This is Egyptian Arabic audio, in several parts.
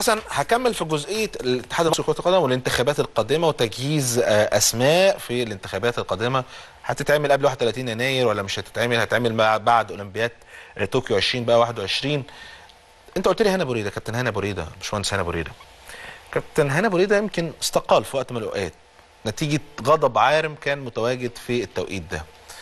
مثلا هكمل في جزئيه الاتحاد المصري لكره القدم والانتخابات القادمه وتجهيز آه، اسماء في الانتخابات القادمه هتتعمل قبل 31 يناير ولا مش هتتعمل هتتعمل مع- بعد اولمبياد آه، طوكيو 20 بقى 21 انت قلت لي هنا بريده كابتن هنا بريده باشمهندس هنا بريده كابتن هنا بريده يمكن استقال في وقت من الاوقات نتيجه غضب عارم كان متواجد في التوقيت ده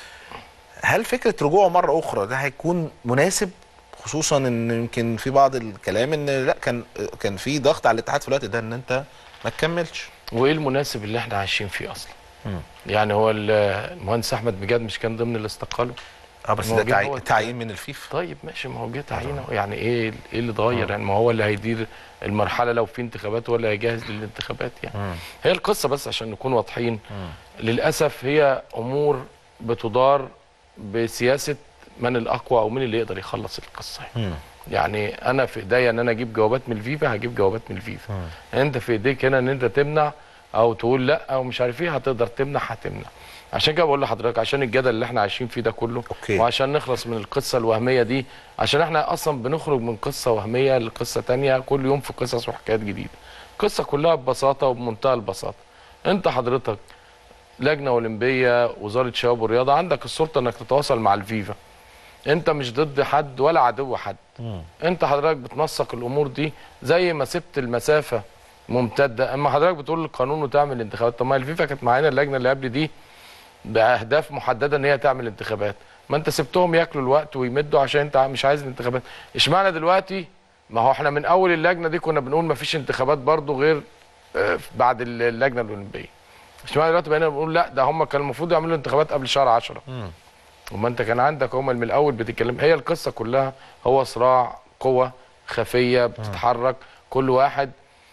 هل فكره رجوعه مره اخرى ده هيكون مناسب خصوصا ان يمكن في بعض الكلام ان لا كان كان في ضغط على الاتحاد في الوقت ده ان انت ما تكملش وايه المناسب اللي احنا عايشين فيه اصلا يعني هو ال- المهندس احمد بجاد مش كان ضمن اللي استقالوا اه بس ما هو ده جه تعيين هو- تعيين من الفيفا طيب ماشي ما هو جه تعيينه يعني ايه ايه اللي اتغير يعني ما هو اللي هيدير المرحله لو في انتخابات ولا هيجهز للانتخابات يعني هي القصه بس عشان نكون واضحين للاسف هي امور بتدار بسياسه من الاقوى او مين اللي يقدر يخلص القصه يعني. يعني انا في ايديا ان انا اجيب جوابات من الفيفا هجيب جوابات من الفيفا انت في ايديك هنا ان انت تمنع او تقول لا او مش عارف ايه هتقدر تمنع هتمنع عشان كده بقول لحضرتك عشان الجدل اللي احنا عايشين فيه ده كله أوكي. وعشان نخلص من القصه الوهميه دي عشان احنا اصلا بنخرج من قصه وهميه لقصه تانية كل يوم في قصص وحكايات جديده القصه كلها ببساطه وبمنتهى البساطه انت حضرتك لجنه اولمبيه وزاره شباب والرياضه عندك السلطه انك تتواصل مع الفيفا انت مش ضد حد ولا عدو حد انت حضرتك بتنسق الامور دي زي ما سبت المسافه ممتده اما حضرتك بتقول القانون وتعمل انتخابات طب ما الفيفا كانت معانا اللجنه اللي قبل دي باهداف محدده ان هي تعمل انتخابات ما انت سبتهم ياكلوا الوقت ويمدوا عشان انت مش عايز الانتخابات اشمعنى دلوقتي ما هو احنا من اول اللجنه دي كنا بنقول ما فيش انتخابات برضو غير آه، بعد اللجنه الاولمبيه اشمعنى دلوقتي بقينا بنقول لا ده هم كان المفروض يعملوا انتخابات قبل شهر 10 وما انت كان عندك هم من الاول بتتكلم هي القصه كلها هو صراع قوه خفيه بتتحرك كل واحد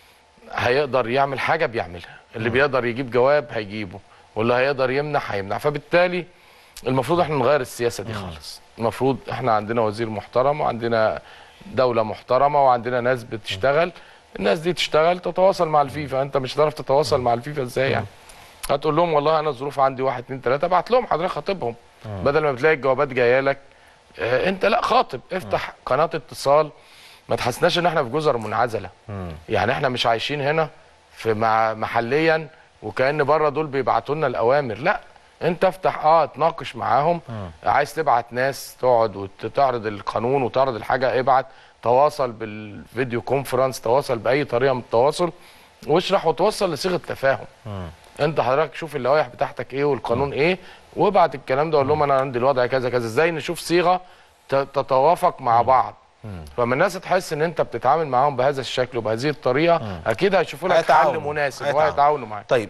هيقدر يعمل حاجه بيعملها اللي بيقدر يجيب جواب هيجيبه واللي هيقدر يمنع هيمنع فبالتالي المفروض احنا نغير السياسه دي خالص المفروض احنا عندنا وزير محترم وعندنا دوله محترمه وعندنا ناس بتشتغل الناس دي تشتغل تتواصل مع الفيفا انت مش هتعرف تتواصل مع الفيفا ازاي يعني هتقول لهم والله انا الظروف عندي واحد اتنين تلاته ابعت لهم حضرتك خاطبهم بدل ما بتلاقي الجوابات جايه لك اه انت لا خاطب افتح قناه اتصال ما تحسناش ان احنا في جزر منعزله يعني احنا مش عايشين هنا في مع محليا وكان بره دول بيبعتوا لنا الاوامر لا انت افتح اه تناقش معاهم عايز تبعت ناس تقعد وتعرض القانون وتعرض الحاجه ابعت تواصل بالفيديو كونفرنس تواصل باي طريقه من التواصل واشرح وتوصل لصيغه تفاهم انت حضرتك شوف اللوائح بتاعتك ايه والقانون ايه وابعت الكلام ده وقول لهم انا عندي الوضع كذا كذا ازاي نشوف صيغه ت- تتوافق مع بعض فما الناس تحس ان انت بتتعامل معاهم بهذا الشكل وبهذه الطريقه اكيد هيشوفوا لك حل هيتعاونوا. مناسب هيتعاونوا. وهيتعاونوا معاك طيب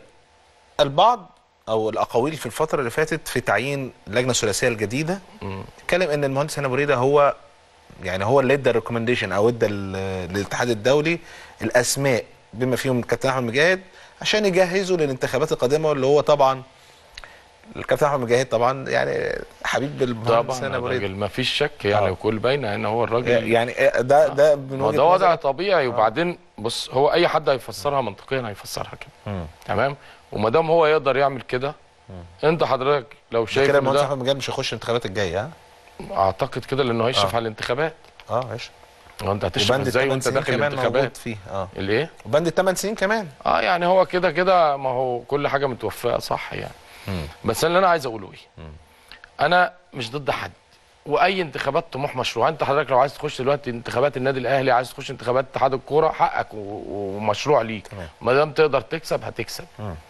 البعض او الاقاويل في الفتره اللي فاتت في تعيين اللجنه الثلاثيه الجديده اتكلم ان المهندس هنا بريده هو يعني هو اللي ادى الريكومنديشن او ادى ال- للاتحاد الدولي الاسماء بما فيهم الكابتن احمد مجاهد عشان يجهزوا للانتخابات القادمه واللي هو طبعا الكابتن احمد مجاهد طبعا يعني حبيب المهندس طبعا هنا بريده الراجل ما فيش شك يعني آه. وكل باينه ان هو الراجل يعني ده ده من ما وجهه ده وضع نظرك طبيعي وبعدين بص هو اي حد هيفسرها منطقيا هيفسرها كده تمام وما دام هو يقدر يعمل كده انت حضرتك لو ده شايف كده إن المهندس ده احمد مجاهد مش هيخش الانتخابات الجايه ها؟ اعتقد كده لانه هيشرف آه. على الانتخابات اه ماشي هو انت هتشرف وبند ازاي الثمان وانت سنين داخل كمان موجود الانتخابات فيه اه الايه وبند الثمان سنين كمان اه يعني هو كده كده ما هو كل حاجه متوفقه صح يعني بس اللي انا عايز اقوله ايه انا مش ضد حد واي انتخابات طموح مشروع انت حضرتك لو عايز تخش دلوقتي انتخابات النادي الاهلي عايز تخش انتخابات اتحاد الكوره حقك و- ومشروع ليك تمام. ما دام تقدر تكسب هتكسب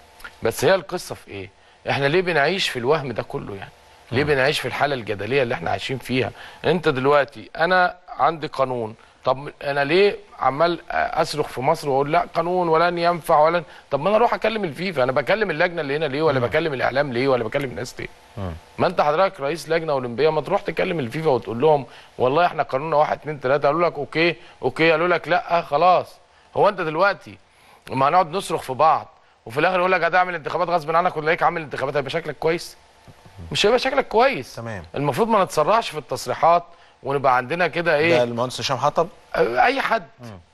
بس هي القصه في ايه احنا ليه بنعيش في الوهم ده كله يعني ليه بنعيش في الحاله الجدليه اللي احنا عايشين فيها انت دلوقتي انا عندي قانون طب انا ليه عمال اصرخ في مصر واقول لا قانون ولن ينفع ولن طب ما انا اروح اكلم الفيفا انا بكلم اللجنه اللي هنا ليه ولا بكلم الاعلام ليه ولا بكلم الناس ليه ما انت حضرتك رئيس لجنه اولمبيه ما تروح تكلم الفيفا وتقول لهم والله احنا قانوننا واحد اتنين تلاته قالوا لك اوكي اوكي قالوا لك لا خلاص هو انت دلوقتي ما هنقعد نصرخ في بعض وفي الاخر يقول لك هتعمل انتخابات غصب عنك وتلاقيك عامل انتخابات هيبقى شكلك كويس مش هيبقى شكلك كويس تمام. المفروض ما نتسرعش في التصريحات ونبقى عندنا كده ايه ده المهندس هشام حطب اي حد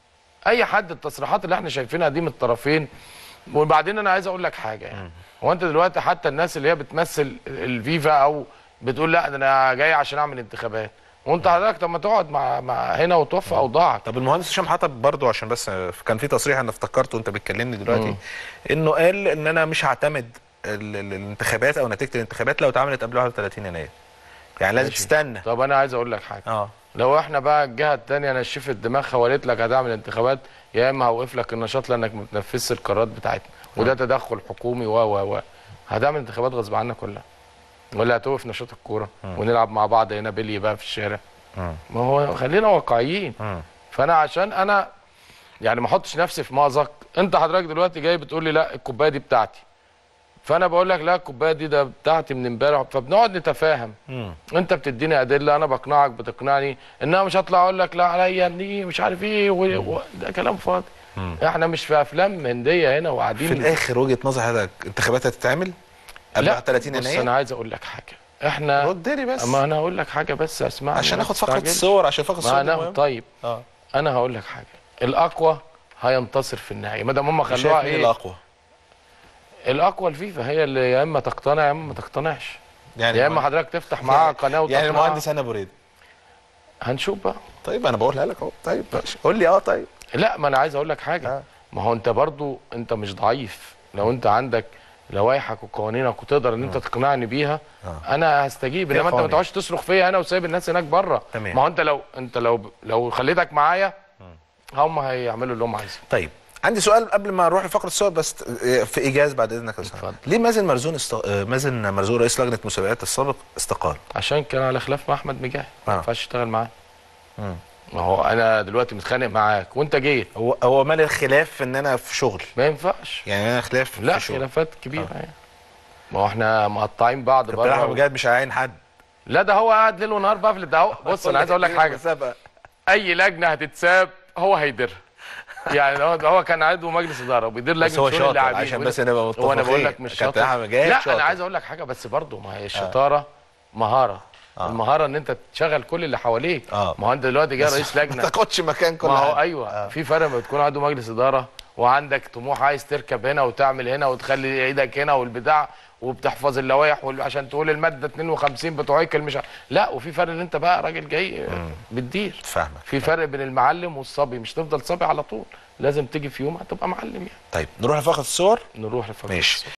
اي حد التصريحات اللي احنا شايفينها دي من الطرفين وبعدين انا عايز اقول لك حاجه يعني هو انت دلوقتي حتى الناس اللي هي بتمثل الفيفا او بتقول لا ده انا جاي عشان اعمل انتخابات وانت حضرتك طب ما تقعد مع مع هنا وتوفق اوضاعك طب المهندس هشام حطب برضو عشان بس كان في تصريح انا افتكرته وانت بتكلمني دلوقتي انه قال ان انا مش هعتمد ال- ال- الانتخابات او نتيجه الانتخابات لو اتعملت قبل 31 يناير يعني لازم ماشي. تستنى طب انا عايز اقول لك حاجه اه لو احنا بقى الجهه الثانيه نشفت دماغها وقالت لك هتعمل انتخابات يا اما هوقف لك النشاط لانك ما بتنفذش القرارات بتاعتنا وده تدخل حكومي و و و هتعمل انتخابات غصب عنك كلها ولا هتوقف نشاط الكوره ونلعب مع بعض هنا بلي بقى في الشارع مم. ما هو خلينا واقعيين مم. فانا عشان انا يعني ما احطش نفسي في مأزق انت حضرتك دلوقتي جاي بتقول لي لا الكوبايه دي بتاعتي فانا بقول لك لا الكوبايه دي ده بتاعتي من امبارح فبنقعد نتفاهم مم. انت بتديني ادله انا بقنعك بتقنعني انما مش هطلع اقول لك لا عليا اني مش عارف ايه و... و... ده كلام فاضي احنا مش في افلام هنديه هنا وقاعدين في الاخر وجهه نظر حضرتك انتخابات هتتعمل قبل لا 31 بص يناير انا عايز اقول لك حاجه احنا رد لي بس اما انا هقول لك حاجه بس اسمعني عشان ما اخد فقره تستعجلش. الصور عشان فقره الصور ما دي انا مهمة. طيب اه انا هقول لك حاجه الاقوى هينتصر في النهايه ما دام هم شايف خلوها مين ايه الاقوى الاقوى الفيفا هي اللي يا اما تقتنع يا اما ما تقتنعش يعني يا اما حضرتك تفتح معاها قناه وتقنعها يعني المهندس انا بريد هنشوف بقى طيب انا بقولها لك اهو طيب ماشي قول لي اه طيب لا ما انا عايز اقول لك حاجه آه. ما هو انت برضو انت مش ضعيف لو انت عندك لوائحك وقوانينك وتقدر ان انت تقنعني بيها آه. انا هستجيب فيها انما انت ما قوانين. تقعدش تصرخ فيا انا وسايب الناس هناك بره تمام. ما هو انت لو انت لو لو خليتك معايا هم هيعملوا اللي هم عايزينه طيب عندي سؤال قبل ما نروح لفقره الصور بس في ايجاز بعد اذنك يا أستاذ. اتفضل. ليه مازن مرزون است... مازن مرزون رئيس لجنه مسابقات السابق استقال عشان كان على خلاف مع احمد مجاهد ما آه. ينفعش تشتغل معاه مم. ما هو انا دلوقتي متخانق معاك وانت جيت هو هو مال الخلاف ان انا في شغل ما ينفعش يعني انا خلاف لا في شغل خلافات كبيره يعني ما هو احنا مقطعين بعض كابتن احمد بره مجاهد مش هيعين حد لا ده هو قاعد ليل ونهار بقى في الدعوه بص انا عايز اقول لك حاجه مسابقة. اي لجنه هتتساب هو هيديرها يعني هو هو كان عضو مجلس اداره وبيدير لجنه بس هو شؤون شاطر اللاعبين عشان وبيدير- بس نبقى متفقين هو انا بقول لك مش كابتن شاطر احمد مجاهد لا شاطر. انا عايز اقول لك حاجه بس برضه ما هي الشطاره مهاره آه. المهاره ان انت تشغل كل اللي حواليك آه. ما هو انت دلوقتي جاي بس رئيس ما لجنه تاخدش مكان كل ما هو حاجة. ايوه آه. في فرق لما تكون عضو مجلس اداره وعندك طموح عايز تركب هنا وتعمل هنا وتخلي ايدك هنا والبتاع وبتحفظ اللوائح وال- عشان تقول الماده 52 بتوعك المش لا وفي فرق ان انت بقى راجل جاي بتدير فاهمك في فرق بين المعلم والصبي مش تفضل صبي على طول لازم تيجي في يوم هتبقى معلم يعني طيب نروح لفقره الصور نروح لفقره ماشي الصبي.